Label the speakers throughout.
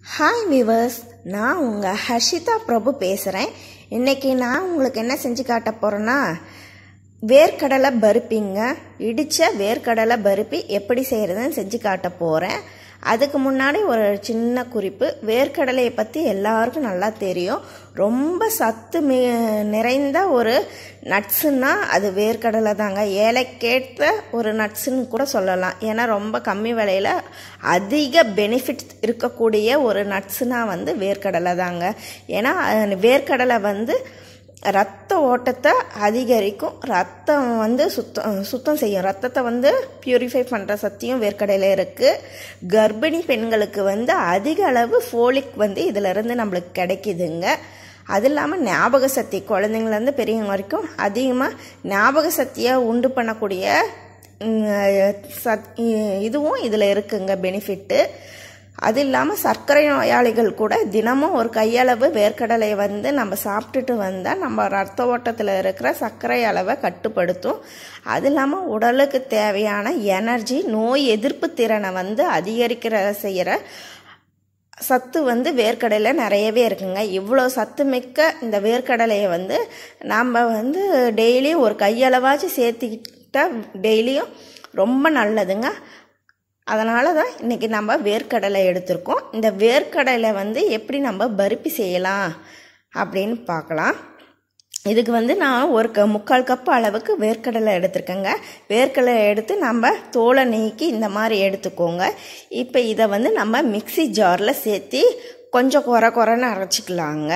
Speaker 1: hi viewers நான் உங்கள் ஹர்ஷிதா பிரபு பேசுகிறேன் இன்றைக்கி நான் உங்களுக்கு என்ன செஞ்சு காட்ட போகிறேன்னா வேர்க்கடலை பருப்பிங்க இடித்த வேர்க்கடலை பருப்பி எப்படி செய்கிறதுன்னு செஞ்சு காட்ட போகிறேன் அதுக்கு முன்னாடி ஒரு சின்ன குறிப்பு வேர்க்கடலையை பற்றி எல்லாருக்கும் நல்லா தெரியும் ரொம்ப சத்து மி நிறைந்த ஒரு நட்ஸுன்னா அது வேர்க்கடலை தாங்க ஏழைக்கேற்ற ஒரு நட்ஸுன்னு கூட சொல்லலாம் ஏன்னா ரொம்ப கம்மி விலையில் அதிக பெனிஃபிட் இருக்கக்கூடிய ஒரு நட்ஸுனால் வந்து வேர்க்கடலை தாங்க ஏன்னா அஹ், வேர்க்கடலை வந்து ரத்த ஓட்டத்தை அதிகரிக்கும் ரத்தம் வந்து சுத்தம் சுத்தம் செய்யும் ரத்தத்தை வந்து பியூரிஃபை பண்ணுற சக்தியும் வேர்க்கடையில் இருக்குது கர்ப்பிணி பெண்களுக்கு வந்து அதிக அளவு ஃபோலிக் வந்து இதிலிருந்து நம்மளுக்கு கிடைக்குதுங்க அது இல்லாமல் ஞாபக சக்தி குழந்தைங்கள்லேருந்து பெரியவங்க வரைக்கும் அதிகமாக ஞாபக சக்தியை உண்டு பண்ணக்கூடிய ம், சத் இதுவும் இதில் இருக்குங்க பெனிஃபிட்டு அது இல்லாமல் சர்க்கரை நோயாளிகள் கூட தினமும் ஒரு கையளவு வேர்க்கடலையை வந்து நம்ம சாப்பிட்டுட்டு வந்தால் நம்ம ரத்த ஓட்டத்தில் இருக்கிற சர்க்கரை அளவை கட்டுப்படுத்தும் அது இல்லாமல் உடலுக்கு தேவையான எனர்ஜி நோய் எதிர்ப்பு திறனை வந்து அதிகரிக்கிற செய்கிற சத்து வந்து வேர்க்கடலையில் நிறையவே இருக்குங்க இவ்வளோ சத்து மிக்க இந்த வேர்க்கடலையை வந்து நாம் வந்து டெய்லியும் ஒரு கையளவாச்சும் சேர்த்துக்கிட்டா டெய்லியும் ரொம்ப நல்லதுங்க அதனால தான் இன்றைக்கி நம்ம வேர்க்கடலை எடுத்திருக்கோம் இந்த வேர்க்கடலை வந்து எப்படி நம்ம பருப்பி செய்யலாம் அப்படின்னு பார்க்கலாம் இதுக்கு வந்து நான் ஒரு க முக்கால் கப் அளவுக்கு வேர்க்கடலை எடுத்திருக்கேங்க வேர்க்கடலை எடுத்து நம்ம தோலை நீக்கி இந்த மாதிரி எடுத்துக்கோங்க இப்போ இதை வந்து நம்ம மிக்ஸி ஜாரில் சேர்த்து கொஞ்சம் குறை குறைன்னு அரைச்சிக்கலாங்க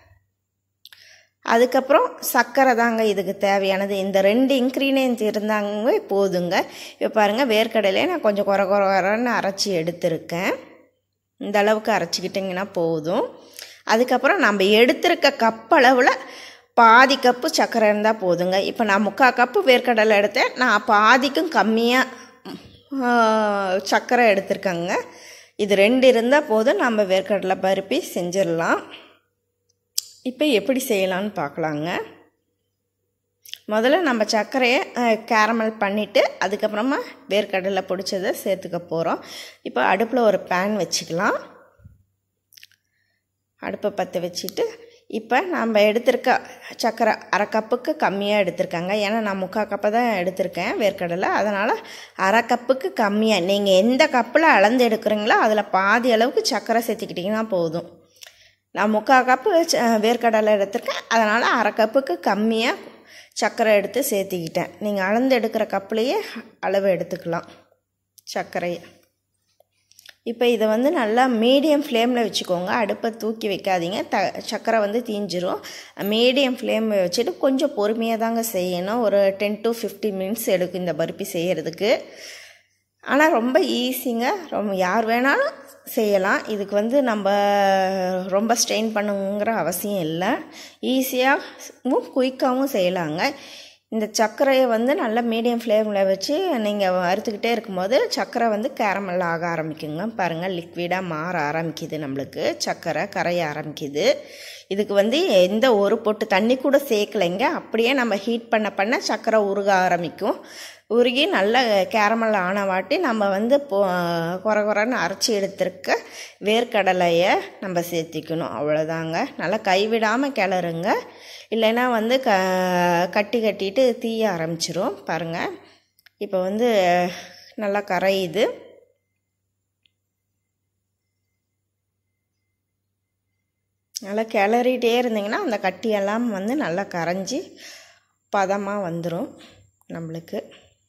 Speaker 1: அதுக்கப்புறம் சர்க்கரை தாங்க இதுக்கு தேவையானது இந்த ரெண்டு இன்க்ரீடியன்ஸ் இருந்தாங்க போதுங்க இப்போ பாருங்கள் வேர்க்கடலையே நான் கொஞ்சம் குறை குறைன்னு அரைச்சி எடுத்திருக்கேன் இந்த அளவுக்கு அரைச்சிக்கிட்டிங்கன்னா போதும் அதுக்கப்புறம் நம்ம எடுத்திருக்க கப் அளவில் பாதி கப்பு சர்க்கரை இருந்தால் போதுங்க இப்போ நான் முக்கால் கப்பு வேர்க்கடலை எடுத்தேன் நான் பாதிக்கும் கம்மியாக சர்க்கரை எடுத்திருக்கேங்க இது ரெண்டு இருந்தால் போதும் நம்ம வேர்க்கடலை பருப்பி செஞ்சிடலாம் இப்போ எப்படி செய்யலான்னு பார்க்கலாங்க முதல்ல நம்ம சர்க்கரையை கேரமல் பண்ணிவிட்டு அதுக்கப்புறமா வேர்க்கடலை பிடிச்சதை சேர்த்துக்க போகிறோம் இப்போ அடுப்பில் ஒரு பேன் வச்சுக்கலாம் அடுப்பை பற்ற வச்சுட்டு இப்போ நம்ம எடுத்திருக்க சர்க்கரை அரை கப்புக்கு கம்மியாக எடுத்திருக்காங்க ஏன்னா நான் முக்கால் கப்பை தான் எடுத்திருக்கேன் வேர்க்கடலை அதனால் அரை கப்புக்கு கம்மியாக நீங்கள் எந்த கப்பில் அளந்து எடுக்கிறீங்களோ அதில் பாதி அளவுக்கு சர்க்கரை சேர்த்துக்கிட்டிங்கன்னா போதும் நான் முக்கால் கப்பு ச- வேர்க்கடலை எடுத்திருக்கேன் அதனால் அரை கப்புக்கு கம்மியாக சர்க்கரை எடுத்து சேர்த்திக்கிட்டேன் நீங்கள் அளந்து எடுக்கிற கப்புலேயே அளவு எடுத்துக்கலாம் சர்க்கரையை இப்போ இதை வந்து நல்லா மீடியம் ஃப்ளேமில் வச்சுக்கோங்க அடுப்பை தூக்கி வைக்காதீங்க த சர்க்கரை வந்து தீஞ்சிரும் மீடியம் ஃப்ளேமில் வச்சுட்டு கொஞ்சம் பொறுமையாக தாங்க செய்யணும் ஒரு டென் டு 15 மினிட்ஸ் எடுக்கும் இந்த பருப்பி செய்கிறதுக்கு ஆனால் ரொம்ப ஈஸிங்க ரொம்ப யார் வேணாலும் செய்யலாம் இதுக்கு வந்து நம்ம ரொம்ப ஸ்ட்ரெயின் பண்ணுங்கிற அவசியம் இல்லை ஈஸியாகவும் குயிக்காகவும் செய்யலாங்க இந்த சர்க்கரையை வந்து நல்லா மீடியம் ஃப்ளேமில் வச்சு நீங்கள் வறுத்துக்கிட்டே இருக்கும்போது சர்க்கரை வந்து கேரமல் ஆக ஆரம்பிக்குங்க பாருங்கள் லிக்விடாக மாற ஆரம்பிக்குது நம்மளுக்கு சர்க்கரை கரைய ஆரம்பிக்குது இதுக்கு வந்து எந்த ஒரு பொட்டு தண்ணி கூட சேர்க்கலைங்க அப்படியே நம்ம ஹீட் பண்ண பண்ண சர்க்கரை உருக ஆரம்பிக்கும் உருகி நல்ல கேரமல் ஆன வாட்டி நம்ம வந்து பொ குறை குறைன்னு அரைச்சி எடுத்திருக்க வேர்க்கடலையை நம்ம சேர்த்திக்கணும் அவ்வளோதாங்க நல்லா கைவிடாமல் கிளறுங்க இல்லைன்னா வந்து க கட்டி கட்டிட்டு தீய ஆரம்பிச்சிரும் பாருங்கள் இப்போ வந்து நல்லா கரையுது நல்லா கிளறிட்டே இருந்தீங்கன்னா அந்த கட்டியெல்லாம் வந்து நல்லா கரைஞ்சி பதமாக வந்துடும் நம்மளுக்கு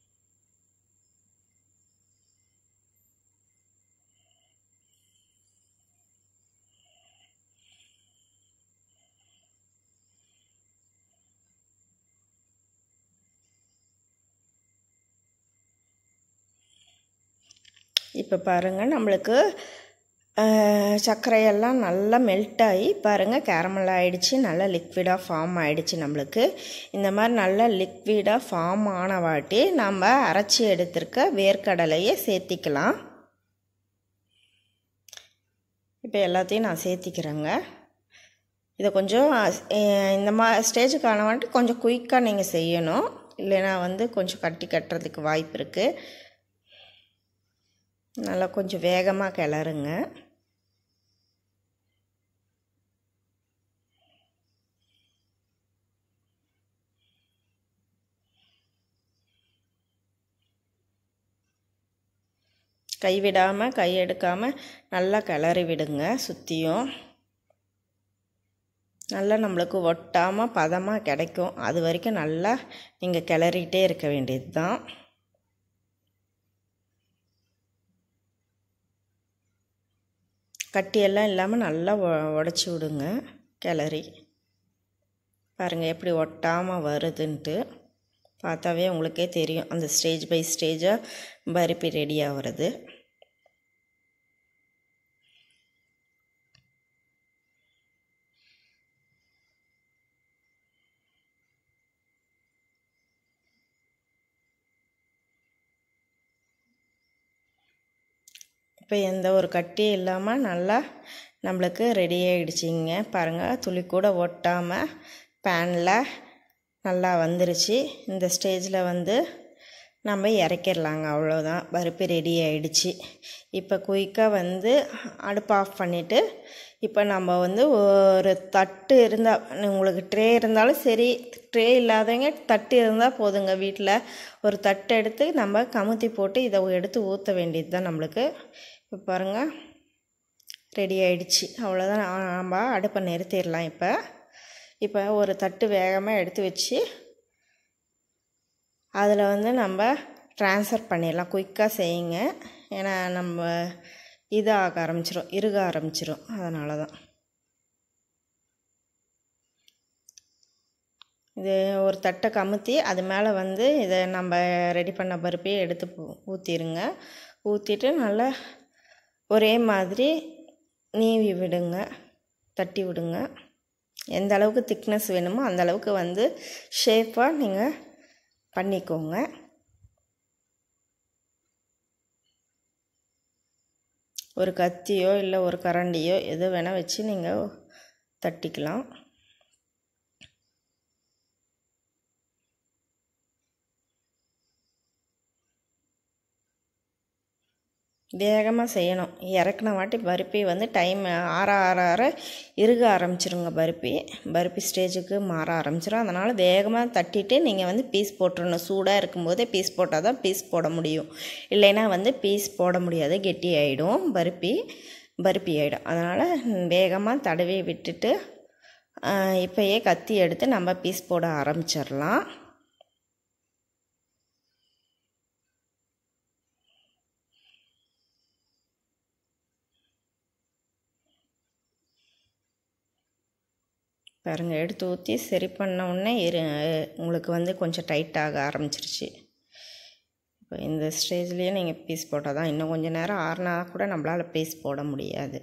Speaker 1: இப்போ பாருங்கள் நம்மளுக்கு அஹ், சர்க்கரையெல்லாம் நல்லா மெல்ட் ஆகி பாருங்கள் கேரமல் ஆயிடுச்சு நல்லா லிக்விடாக ஃபார்ம் ஆயிடுச்சு நம்மளுக்கு இந்த மாதிரி நல்லா லிக்விடாக ஃபார்ம் ஆன வாட்டி நம்ம அரைச்சி எடுத்திருக்க வேர்க்கடலையை சேர்த்திக்கலாம் இப்போ எல்லாத்தையும் நான் சேர்த்திக்கிறேங்க இதை கொஞ்சம் அஹ், இந்த மா ஸ்டேஜுக்கு ஆன வாட்டி கொஞ்சம் குயிக்காக நீங்கள் செய்யணும் இல்லைன்னா வந்து கொஞ்சம் கட்டி கட்டுறதுக்கு வாய்ப்பு இருக்குது நல்லா கொஞ்சம் வேகமாக கிளறுங்க கைவிடாமல் கை எடுக்காமல் நல்லா கிளறி விடுங்க சுற்றியும் நல்லா நம்மளுக்கு ஒட்டாமல் பதமாக கிடைக்கும் அது வரைக்கும் நல்லா நீங்கள் கிளறிட்டே இருக்க வேண்டியது தான் கட்டியெல்லாம் இல்லாமல் நல்லா உடச்சி விடுங்க கிளறி பாருங்கள் எப்படி ஒட்டாமல் வருதுன்ட்டு பார்த்தாவே உங்களுக்கே தெரியும் அந்த ஸ்டேஜ் பை ஸ்டேஜாக பருப்பி ரெடி ஆகிறது இப்போ எந்த ஒரு கட்டியும் இல்லாமல் நல்லா நம்மளுக்கு ரெடி ஆகிடுச்சிங்க பாருங்கள் துளி கூட ஒட்டாமல் பேனில் நல்லா வந்துருச்சு இந்த ஸ்டேஜில் வந்து நம்ம இறக்கிடலாங்க அவ்வளோதான் பருப்பு ரெடி ஆகிடுச்சு இப்போ குயிக்காக வந்து அடுப்பு ஆஃப் பண்ணிவிட்டு இப்போ நம்ம வந்து ஒரு தட்டு இருந்தால் உங்களுக்கு ட்ரே இருந்தாலும் சரி ட்ரே இல்லாதவங்க தட்டு இருந்தால் போதுங்க வீட்டில் ஒரு தட்டு எடுத்து நம்ம கமுத்தி போட்டு இதை எடுத்து ஊற்ற வேண்டியது தான் நம்மளுக்கு இப்போ பாருங்கள் ரெடி ஆயிடுச்சு அவ்வளோதான் நம்ம அடுப்பை நிறுத்திடலாம் இப்போ இப்போ ஒரு தட்டு வேகமாக எடுத்து வச்சு அதில் வந்து நம்ம ட்ரான்ஸ்ஃபர் பண்ணிடலாம் குயிக்காக செய்யுங்க ஏன்னா நம்ம இதாக ஆரம்பிச்சிரும் இறுக ஆரம்பிச்சிரும் அதனால தான் இது ஒரு தட்டை கமுத்தி அது மேலே வந்து இதை நம்ம ரெடி பண்ண பருப்பையே எடுத்து ஊற்றிடுங்க ஊற்றிட்டு நல்லா ஒரே மாதிரி நீவி விடுங்க தட்டி விடுங்க எந்த அளவுக்கு திக்னஸ் வேணுமோ அந்த அளவுக்கு வந்து ஷேப்பாக நீங்கள் பண்ணிக்கோங்க ஒரு கத்தியோ இல்லை ஒரு கரண்டியோ எது வேணால் வச்சு நீங்கள் தட்டிக்கலாம் வேகமாக செய்யணும் இறக்குன வாட்டி பருப்பி வந்து டைம் ஆற ஆற ஆற இறுக ஆரம்பிச்சிருங்க பருப்பி பருப்பி ஸ்டேஜுக்கு மாற ஆரம்பிச்சிடும் அதனால் வேகமாக தட்டிட்டு நீங்கள் வந்து பீஸ் போட்டுடணும் சூடாக இருக்கும்போதே பீஸ் போட்டால் தான் பீஸ் போட முடியும் இல்லைன்னா வந்து பீஸ் போட முடியாது கெட்டி ஆகிடும் பருப்பி பருப்பி ஆகிடும் அதனால் வேகமாக தடவி விட்டுட்டு இப்போயே கத்தி எடுத்து நம்ம பீஸ் போட ஆரம்பிச்சிடலாம் பாருங்கள் எடுத்து ஊற்றி சரி பண்ண உடனே இரு உங்களுக்கு வந்து கொஞ்சம் டைட்டாக ஆரம்பிச்சிருச்சு இப்போ இந்த ஸ்டேஜ்லேயே நீங்கள் பீஸ் போட்டால் தான் இன்னும் கொஞ்சம் நேரம் ஆறுனா கூட நம்மளால் பீஸ் போட முடியாது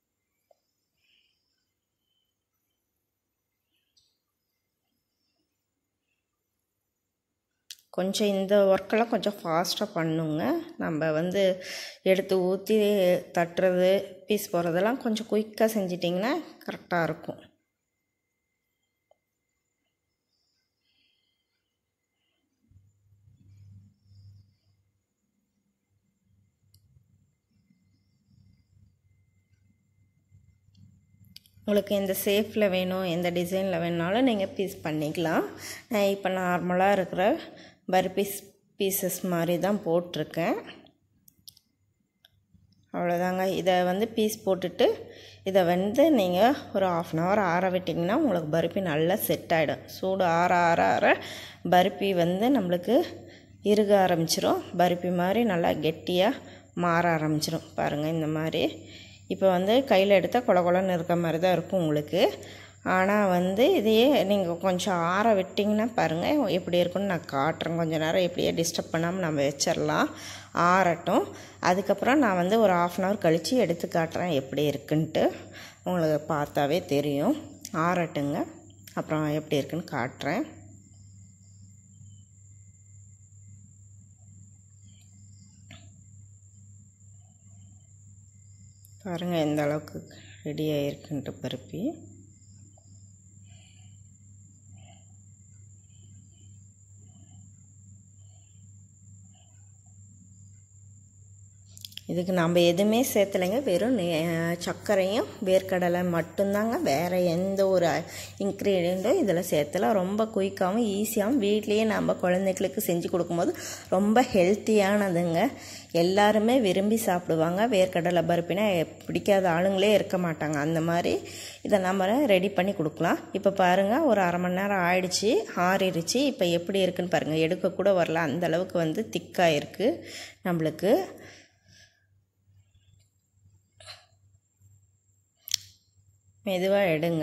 Speaker 1: கொஞ்சம் இந்த ஒர்க்கெல்லாம் கொஞ்சம் ஃபாஸ்ட்டாக பண்ணுங்க நம்ம வந்து எடுத்து ஊற்றி தட்டுறது பீஸ் போடுறதெல்லாம் கொஞ்சம் குயிக்காக செஞ்சிட்டிங்கன்னா கரெக்டாக இருக்கும் உங்களுக்கு எந்த ஷேஃபில் வேணும் எந்த டிசைனில் வேணுனாலும் நீங்கள் பீஸ் பண்ணிக்கலாம் நான் இப்போ நார்மலாக இருக்கிற பர்பீஸ் பீசஸ் மாதிரி தான் போட்டிருக்கேன் அவ்வளோதாங்க இதை வந்து பீஸ் போட்டுட்டு இதை வந்து நீங்கள் ஒரு ஆஃப் அன் ஹவர் ஆற விட்டிங்கன்னா உங்களுக்கு பருப்பி நல்லா செட் ஆகிடும் சூடு ஆற ஆற ஆற பருப்பி வந்து நம்மளுக்கு இறுக ஆரம்பிச்சிரும் பருப்பி மாதிரி நல்லா கெட்டியாக மாற ஆரம்பிச்சிரும் பாருங்கள் இந்த மாதிரி இப்போ வந்து கையில் எடுத்தால் கொல கொலன்னு இருக்க மாதிரி தான் இருக்கும் உங்களுக்கு ஆனால் வந்து இதையே நீங்கள் கொஞ்சம் ஆற விட்டிங்கன்னா பாருங்கள் எப்படி இருக்குன்னு நான் காட்டுறேன் கொஞ்சம் நேரம் எப்படியே டிஸ்டர்ப் பண்ணாமல் நம்ம வச்சிடலாம் ஆறட்டும் அதுக்கப்புறம் நான் வந்து ஒரு ஆஃப் அன் ஹவர் கழித்து எடுத்து காட்டுறேன் எப்படி இருக்குன்ட்டு உங்களுக்கு பார்த்தாவே தெரியும் ஆறட்டுங்க அப்புறம் எப்படி இருக்குன்னு காட்டுறேன் பாருங்கள் எந்த அளவுக்கு ரெடி ஆகிருக்குன்ட்டு பருப்பி இதுக்கு நம்ம எதுவுமே சேர்த்தலைங்க வெறும் நெ- சர்க்கரையும் வேர்க்கடலை மட்டும்தாங்க வேறு எந்த ஒரு இன்க்ரீடியண்ட்டும் இதில் சேர்த்தல ரொம்ப குயிக்காகவும் ஈஸியாகவும் வீட்லேயே நம்ம குழந்தைகளுக்கு செஞ்சு கொடுக்கும்போது ரொம்ப ஹெல்த்தியானதுங்க எல்லாருமே விரும்பி சாப்பிடுவாங்க வேர்க்கடலை பருப்பினா பிடிக்காத ஆளுங்களே இருக்க மாட்டாங்க அந்த மாதிரி இதை நம்ம ரெடி பண்ணி கொடுக்கலாம் இப்போ பாருங்கள் ஒரு அரை மணி நேரம் ஆயிடுச்சு ஆறிடுச்சு இப்போ எப்படி இருக்குன்னு பாருங்கள் எடுக்க கூட வரல அந்த அளவுக்கு வந்து திக்காக இருக்குது நம்மளுக்கு மெதுவாக எடுங்க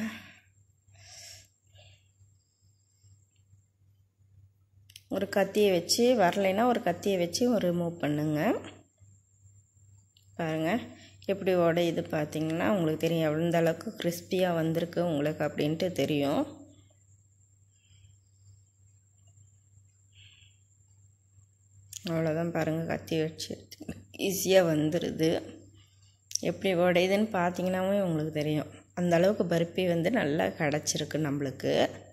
Speaker 1: ஒரு கத்தியை வச்சு வரலைன்னா ஒரு கத்தியை வச்சு ஒரு மூவ் பண்ணுங்க பாருங்கள் எப்படி உடையுது பார்த்தீங்கன்னா உங்களுக்கு தெரியும் எவ்வளோ அளவுக்கு கிறிஸ்பியாக வந்திருக்கு உங்களுக்கு அப்படின்ட்டு தெரியும் அவ்வளோதான் பாருங்கள் கத்தி வச்சு ஈஸியாக வந்துடுது எப்படி உடையுதுன்னு பார்த்தீங்கன்னாவே உங்களுக்கு தெரியும் அந்த அளவுக்கு பருப்பி வந்து நல்லா கிடச்சிருக்கு நம்மளுக்கு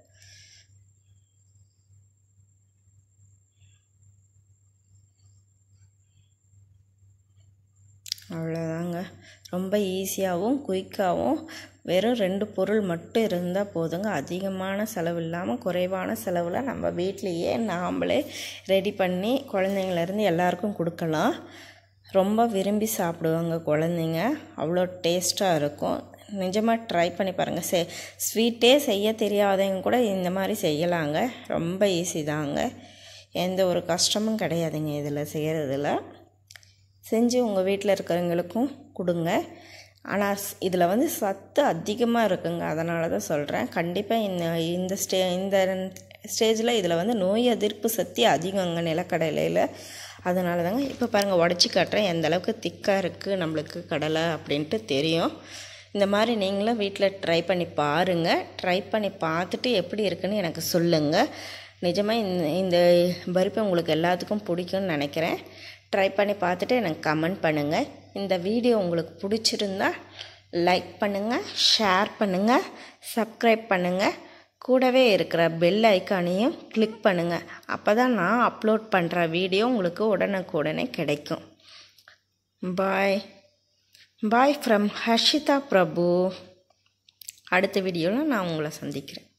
Speaker 1: அவ்வளோதாங்க ரொம்ப ஈஸியாகவும் குயிக்காகவும் வெறும் ரெண்டு பொருள் மட்டும் இருந்தால் போதுங்க அதிகமான செலவு இல்லாமல் குறைவான செலவில் நம்ம வீட்லேயே நாம்ளே ரெடி பண்ணி குழந்தைங்கள்லேருந்து எல்லாருக்கும் கொடுக்கலாம் ரொம்ப விரும்பி சாப்பிடுவாங்க குழந்தைங்க அவ்வளோ டேஸ்ட்டாக இருக்கும் நிஜமாக ட்ரை பண்ணி பாருங்கள் செ ஸ்வீட்டே செய்ய தெரியாதவங்க கூட இந்த மாதிரி செய்யலாங்க ரொம்ப ஈஸி தாங்க எந்த ஒரு கஷ்டமும் கிடையாதுங்க இதில் செய்கிறதுல செஞ்சு உங்கள் வீட்டில் இருக்கிறவங்களுக்கும் கொடுங்க ஆனால் இதில் வந்து சத்து அதிகமாக இருக்குங்க அதனால தான் சொல்கிறேன் கண்டிப்பாக இந்த இந்த ஸ்டே இந்த ஸ்டேஜில் இதில் வந்து நோய் எதிர்ப்பு சக்தி அதிகங்க நிலக்கடலையில் அதனால தாங்க இப்போ பாருங்கள் உடச்சி காட்டுறேன் எந்த அளவுக்கு திக்காக இருக்குது நம்மளுக்கு கடலை அப்படின்ட்டு தெரியும் இந்த மாதிரி நீங்களும் வீட்டில் ட்ரை பண்ணி பாருங்கள் ட்ரை பண்ணி பார்த்துட்டு எப்படி இருக்குன்னு எனக்கு சொல்லுங்கள் நிஜமாக இந்த இந்த பருப்பு உங்களுக்கு எல்லாத்துக்கும் பிடிக்கும்னு நினைக்கிறேன் ட்ரை பண்ணி பார்த்துட்டு எனக்கு கமெண்ட் பண்ணுங்கள் இந்த வீடியோ உங்களுக்கு பிடிச்சிருந்தா லைக் பண்ணுங்கள் ஷேர் பண்ணுங்கள் சப்ஸ்கிரைப் பண்ணுங்கள் கூடவே இருக்கிற பெல் ஐக்கானையும் கிளிக் பண்ணுங்கள் அப்போ தான் நான் அப்லோட் பண்ணுற வீடியோ உங்களுக்கு உடனுக்குடனே கிடைக்கும் பாய் பாய் ஃப்ரம் ஹர்ஷிதா பிரபு அடுத்த வீடியோவில் நான் உங்களை சந்திக்கிறேன்